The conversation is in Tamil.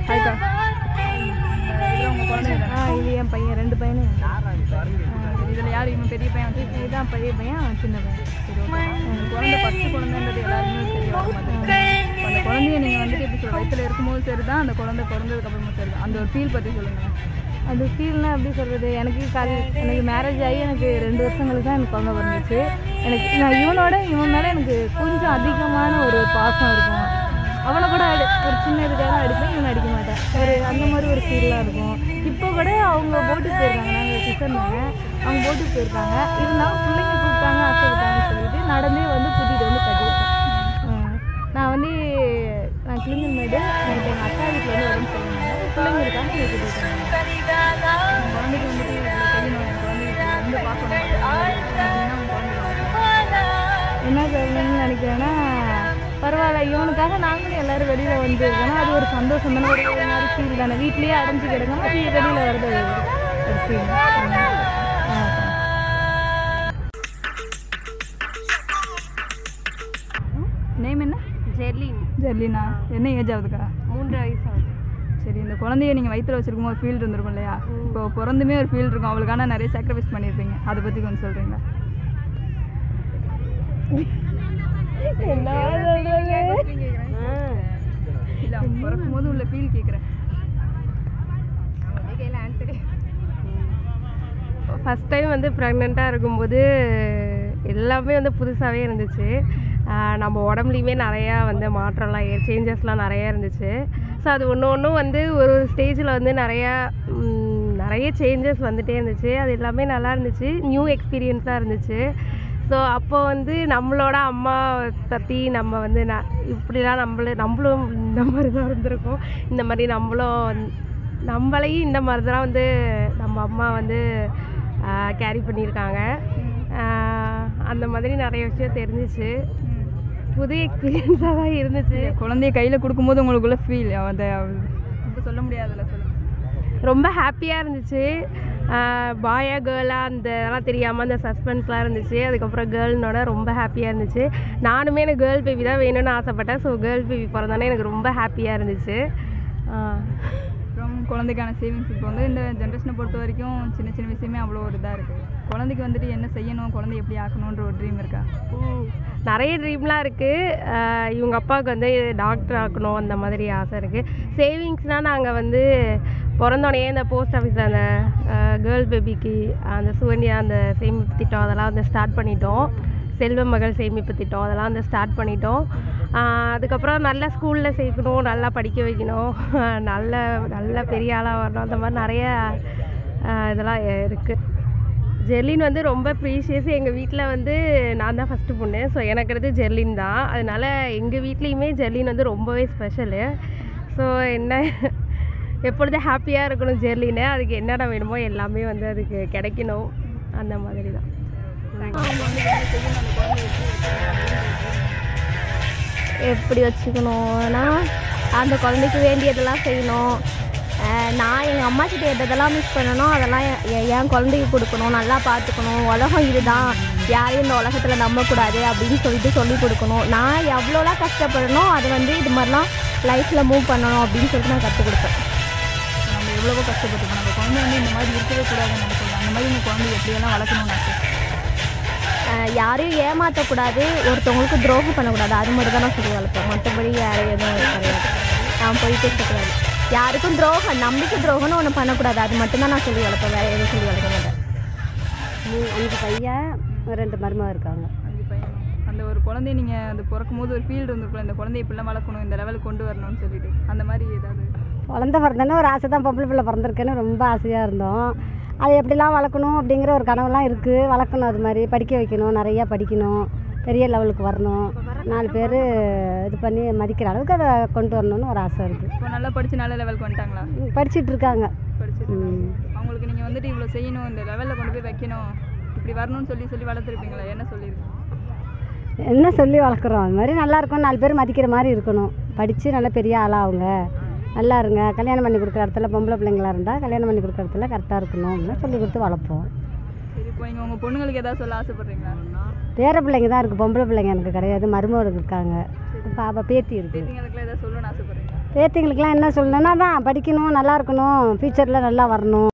ஹாய்க்கா இதில் உங்கள் குழந்தை ஆ இது என் பையன் ரெண்டு பையனும் இதில் யார் இவன் பெரிய பையன் வந்து இதுதான் பெரிய பையன் அவன் சின்ன பையன் சரி ஓகே உங்கள் குழந்தை ஃபஸ்ட்டு குழந்தைன்றது எல்லாருமே தெரிய வர மாதிரி இப்போ அந்த குழந்தைய நீங்கள் வந்துட்டு எப்படி சொல்ல வயிற்றுல இருக்கும்போது சரி தான் அந்த குழந்தை பிறந்ததுக்கு அப்புறமா சரி தான் அந்த ஒரு ஃபீல் பற்றி சொல்லுங்கள் அது ஃபீல்னா எப்படி சொல்கிறது எனக்கு கல் எனக்கு மேரேஜ் ஆகி எனக்கு ரெண்டு வருஷங்களுக்கு தான் எனக்கு குழந்தை பிறந்துச்சு எனக்கு நான் இவனோட இவன் மேலே எனக்கு கொஞ்சம் அதிகமான ஒரு பாசம் இருக்கும் அவனை கூட அடி ஒரு சின்ன இதுக்காக தான் அடிப்பேன் இவனை அடிக்க மாட்டேன் ஒரு அந்த மாதிரி ஒரு ஃபீலாக இருக்கும் இப்போ கூட அவங்க போட்டுக்கு போயிருக்காங்க நாங்கள் சிஸ்டர்னாங்க அவங்க போட்டுக்கு போயிருக்காங்க இருந்தாலும் பிள்ளைங்க கூப்பிட்டாங்க ஆசைப்பட்டாங்கன்னு சொல்லிட்டு நடந்தே வந்து கூட்டிகிட்டு வந்து கட்டிவிட்டேன் நான் வந்து நான் கிளிங்கல் மேடு எனக்கு எங்கள் அக்கா வீட்டில் வந்து உடம்பு சொல்லுவாங்க பிள்ளைங்க இருக்காங்க என்னை கூட்டிகிட்டு வந்தாங்க உங்கள் குழந்தைக்கு வந்துட்டு இவ்வளோ தெரியணும் என் குழந்தைக்கு வந்து பார்க்கணும் அப்படின்னா உங்கள் குழந்தைக்கு என்ன சொல்லணும்னு நினைக்கிறேன்னா பரவாயில்ல இவனுக்காக நாங்களும் எல்லாரும் வெளியில் வந்து இருக்கோம்னா அது ஒரு சந்தோஷம் தானே ஒரு ஒரு மாதிரி ஃபீல் தானே வீட்லேயே அடைஞ்சு கிடக்காம அது வெளியில் வருது அது ஒரு ஃபீல் நேம் என்ன ஜெர்லின் ஜெர்லினா என்ன ஏஜ் ஆகுதுக்கா மூன்று வயசு ஆகுது சரி இந்த குழந்தைய நீங்கள் வயிற்றுல வச்சிருக்கும் ஒரு ஃபீல்டு இருந்திருக்கும் இல்லையா இப்போ பிறந்துமே ஒரு ஃபீல்டு இருக்கும் அவளுக்கான நிறைய சாக்ரிஃபைஸ் பண்ணியிருப்பீங்க அதை பற்றி கொஞ்சம் சொல்கிறீங்களா இல்லை அவங்க பிறக்கும் போது உள்ள ஃபீல் கேட்குறேன் ஃபஸ்ட் டைம் வந்து ப்ரெக்னெண்ட்டாக இருக்கும்போது எல்லாமே வந்து புதுசாகவே இருந்துச்சு ஆஹ் நம்ம உடம்புலையுமே நிறையா வந்து மாற்றம்லாம் சேஞ்சஸ்லாம் நிறையா இருந்துச்சு ஸோ அது ஒன்று ஒன்றும் வந்து ஒரு ஒரு ஸ்டேஜில் வந்து நிறையா ம், நிறைய சேஞ்சஸ் வந்துட்டே இருந்துச்சு அது எல்லாமே நல்லா இருந்துச்சு நியூ எக்ஸ்பீரியன்ஸாக இருந்துச்சு ஸோ அப்போ வந்து நம்மளோட அம்மா பற்றி நம்ம வந்து ந இப்படிலாம் நம்மள நம்மளும் இந்த மாதிரி தான் இருந்திருக்கோம் இந்த மாதிரி நம்மளும் வந்து- நம்மளையும் இந்த மாதிரி தான் வந்து நம்ம அம்மா வந்து கேரி பண்ணியிருக்காங்க ஆஹ் அந்த மாதிரி நிறைய விஷயம் தெரிஞ்சிச்சு புது எக்ஸ்பீரியன்ஸாக தான் இருந்துச்சு குழந்தைய கையில் கொடுக்கும்போது உங்களுக்குள்ள ஃபீல் அதை ரொம்ப சொல்ல முடியாதுல்ல சொல்லுங்க ரொம்ப ஹாப்பியாக இருந்துச்சு பாயா கேர்ளா அந்த இதெல்லாம் தெரியாமல் அந்த சஸ்பென்ஸ்லாம் இருந்துச்சு அதுக்கப்புறம் கேர்ள்னோட ரொம்ப ஹாப்பியாக இருந்துச்சு நானுமே எனக்கு கேர்ள் பேபி தான் வேணும்னு ஆசைப்பட்டேன் ஸோ கேர்ள் பேபி பிறந்தோன்னே எனக்கு ரொம்ப ஹாப்பியாக இருந்துச்சு ஆஹ் அப்புறம் குழந்தைக்கான சேவிங்ஸ் இப்போ வந்து இந்த ஜென்ரேஷனை பொறுத்த வரைக்கும் சின்ன சின்ன விஷயமே அவ்வளோ ஒரு இதாக இருக்குது குழந்தைக்கு வந்துட்டு என்ன செய்யணும் குழந்தை எப்படி ஆக்கணுன்ற ஒரு ட்ரீம் இருக்கா ம். நிறைய ட்ரீம்லாம் இருக்குது இவங்க அப்பாவுக்கு வந்து டாக்டர் ஆக்கணும் அந்த மாதிரி ஆசை இருக்குது சேவிங்ஸ்னால் நாங்கள் வந்து பிறந்தோடனே இந்த போஸ்ட் ஆஃபீஸில் அந்த கேர்ள் பேபிக்கு அந்த சுகன்யா அந்த சேமிப்பு திட்டம் அதெல்லாம் வந்து ஸ்டார்ட் பண்ணிட்டோம் செல்வ மகள் சேமிப்பு திட்டம் அதெல்லாம் வந்து ஸ்டார்ட் பண்ணிட்டோம் ஆஹ் அதுக்கப்புறம் நல்ல ஸ்கூலில் சேர்க்கணும் நல்லா படிக்க வைக்கணும் நல்ல நல்ல பெரிய ஆளாக வரணும் அந்த மாதிரி நிறைய ஆஹ் இதெல்லாம் இருக்குது ஜெர்லின் வந்து ரொம்ப ப்ரீஷியஸ் எங்கள் வீட்டில் வந்து நான் தான் ஃபஸ்ட்டு பொண்ணு ஸோ எனக்கு அடுத்து ஜெர்லின் தான் அதனால எங்கள் வீட்லேயுமே ஜெர்லின் வந்து ரொம்பவே ஸ்பெஷலு ஸோ என்ன எப்பொழுதும் ஹாப்பியாக இருக்கணும் ஜெர்லின்னு அதுக்கு என்னென்ன வேணுமோ எல்லாமே வந்து அதுக்கு கிடைக்கணும் அந்த மாதிரி தான் எப்படி வச்சுக்கணும்னா அந்த குழந்தைக்கு வேண்டியதெல்லாம் செய்யணும் அஹ் நான் எங்கள் அம்மா கிட்ட எதெல்லாம் மிஸ் பண்ணணும் அதெல்லாம் என் என் என் குழந்தைக்கு கொடுக்கணும் நல்லா பார்த்துக்கணும் உலகம் இதுதான் யாரையும் இந்த உலகத்தில் நம்பக்கூடாது அப்படின்னு சொல்லிட்டு சொல்லி கொடுக்கணும் நான் எவ்வளோலாம் கஷ்டப்படணும் அது வந்து இது மாதிரிலாம் லைஃப்பில் மூவ் பண்ணணும் அப்படின்னு சொல்லிட்டு நான் கற்றுக் கொடுப்பேன் நம்ம எவ்வளவோ கஷ்டப்பட்டுருக்கோம் நம்ம குழந்தை வந்து இந்த மாதிரி இருக்கவே கூடாதுன்னு நினைக்கிறோம் அந்த மாதிரி உங்கள் குழந்தை எப்படியெல்லாம் வளர்க்கணும்னு ஆசை அஹ் யாரையும் ஏமாற்றக்கூடாது ஒருத்தவங்களுக்கு துரோகம் பண்ணக்கூடாது அது மட்டும் தான் நான் சொல்லி வளர்ப்பேன் மற்றபடி யாரும் எதுவும் கிடையாது நான் போய் பேசக்கூடாது யாருக்கும் துரோகம் நம்பிக்கை துரோகம்னு ஒன்று பண்ணக்கூடாது அது மட்டும்தான் நான் சொல்லி வளர்ப்பேன் வேறு எதுவும் சொல்லி வளர்க்க மாட்டேன் அஞ்சு பையன் ரெண்டு மருமக இருக்காங்க அஞ்சு பையன் அந்த ஒரு குழந்தைய நீங்கள் அந்த பிறக்கும் போது ஒரு ஃபீல்டு இருந்திருக்கும்ல இந்த குழந்தைய இப்படிலாம் வளர்க்கணும் இந்த லெவலுக்கு கொண்டு வரணும்னு சொல்லிட்டு அந்த மாதிரி ஏதாவது குழந்த பிறந்தேன்னு ஒரு ஆசை தான் பொம்பளை பிள்ளை பிறந்திருக்கேன்னு ரொம்ப ஆசையாக இருந்தோம் அது எப்படிலாம் வளர்க்கணும் அப்படிங்கிற ஒரு கனவுலாம் இருக்குது வளர்க்கணும் அது மாதிரி படிக்க வைக்கணும் நிறையா படிக்கணும் பெரிய லெவலுக்கு வரணும் நாலு பேர் இது பண்ணி மதிக்கிற அளவுக்கு அதை கொண்டு வரணும்னு ஒரு ஆசை இருக்குது இப்போ நல்லா படித்து நல்ல லெவலுக்கு வந்துட்டாங்களா படிச்சிட்டு இருக்காங்க படிச்சுட்டு ம். அவங்களுக்கு நீங்கள் வந்துட்டு இவ்வளோ செய்யணும் இந்த லெவலில் கொண்டு போய் வைக்கணும் இப்படி வரணும்னு சொல்லி சொல்லி வளர்த்துருப்பீங்களா என்ன சொல்லியிருக்கீங்க என்ன சொல்லி வளர்க்குறோம் அது மாதிரி நல்லா இருக்கும் நாலு பேர் மதிக்கிற மாதிரி இருக்கணும் படித்து நல்ல பெரிய ஆளாகுங்க நல்லா இருங்க கல்யாணம் பண்ணி கொடுக்குற இடத்துல பொம்பளை பிள்ளைங்களா இருந்தால் கல்யாணம் பண்ணி கொடுக்குற இடத்துல கரெக்டாக இருக்கணும் அப்படின்னு சொல்லி கொடுத்து வளர்ப்போம் சரி இப்போ நீங்கள் உங்கள் பொண்ணுங்களுக்கு ஏதாவது சொல்ல ஆசைப்பட்றீங்களா பேர பிள்ளைங்க தான் இருக்குது பொம்பளை பிள்ளைங்க எனக்கு கிடையாது மருமகள் இருக்காங்க பாப்பா பேத்தி இருக்குது பேத்திங்களுக்குலாம் ஏதாவது சொல்லணும்னு ஆசைப்பட்றீங்களா பேத்திங்களுக்கெல்லாம் என்ன சொல்லணும்னா தான் படிக்கணும் நல்லா இருக்கணும் ஃப்யூச்சரில் நல்லா வரணும்